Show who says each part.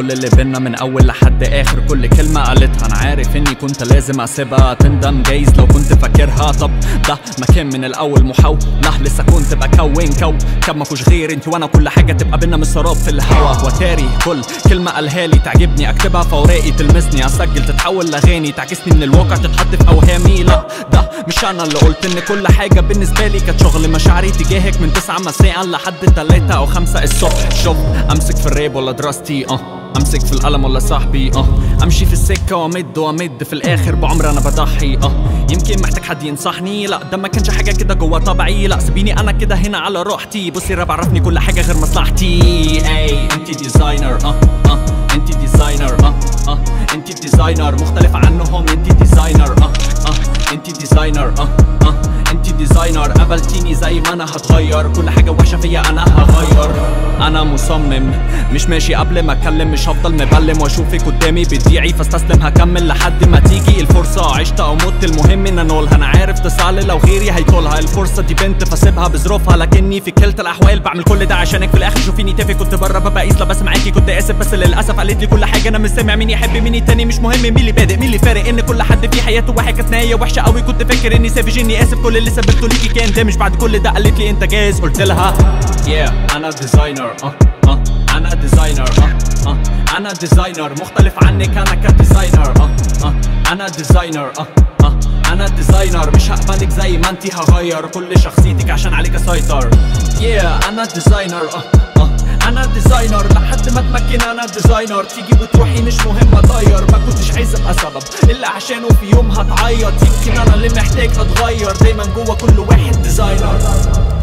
Speaker 1: كل اللي بينا من اول لحد اخر كل كلمة قالتها انا عارف اني كنت لازم اسيبها تندم جايز لو كنت فاكرها طب ده مكان من الاول محاولة لسه كنت بكون كو كم مفوش غير انت وانا كل حاجة تبقى بينا من سراب في الهوا وتاري كل كلمة قالها لي تعجبني اكتبها في اوراقي تلمسني اسجل تتحول لاغاني تعكسني من الواقع تتحط في اوهامي لا ده مش انا اللي قلت ان كل حاجة بالنسبة لي كانت شغل مشاعري تجاهك من تسعة مساء لحد تلاتة او خمسة الصبح شوف امسك في الراب ولا دراستي اه امسك في القلم ولا صاحبي اه امشي في السكه وامد وامد في الاخر بعمر انا بضحي اه يمكن محتاج حد ينصحني لا ده ما كانش حاجه كده جوه طبعي لا سيبيني انا كده هنا على روحتي بصي راب عرفني كل حاجه غير مصلحتي اي انت ديزاينر اه اه انت ديزاينر اه اه انت ديزاينر مختلف عنهم انت ديزاينر اه اه انت ديزاينر اه اه انت ديزاينر قبلتيني زي ما انا هتغير كل حاجه وحشه فيا انا هغير انا مصمم مش ماشي قبل ما اتكلم مش هفضل مبلم واشوفك قدامي بتضيعي فاستسلم هكمل لحد ما تيجي الفرصه عشت او مت المهم ان انولها انا عارف تسعى لو غيري هيطولها الفرصه دي بنت فاسيبها بظروفها لكني في كلتا الاحوال بعمل كل ده عشانك في الاخر شوفيني تافه كنت بره ببقى قيس بس معاكي كنت اسف بس للاسف قالت لي كل حاجه انا مش سامع مين يحب مين التاني مش مهم مين اللي بادئ مين اللي فارق ان كل حد في حياته واحد كانت نهايه وحشه قوي كنت فاكر اني سافج اني اسف كل اللي سببته ليكي كان ده مش بعد كل ده قالت لي انت جاهز قلت لها yeah انا ديزاينر اه اه انا ديزاينر اه اه انا ديزاينر مختلف عنك انا كديزاينر اه اه انا ديزاينر اه اه انا ديزاينر مش هقبلك زي ما انتي هغير كل شخصيتك عشان عليك اسيطر yeah انا ديزاينر اه اه انا ديزاينر لحد ما اتمكن انا ديزاينر تيجي وتروحي مش مهم اطير ما كنتش عايز ابقى سبب الا عشانه في يوم هتعيط يمكن انا اللي محتاج اتغير دايما جوه كل واحد ديزاينر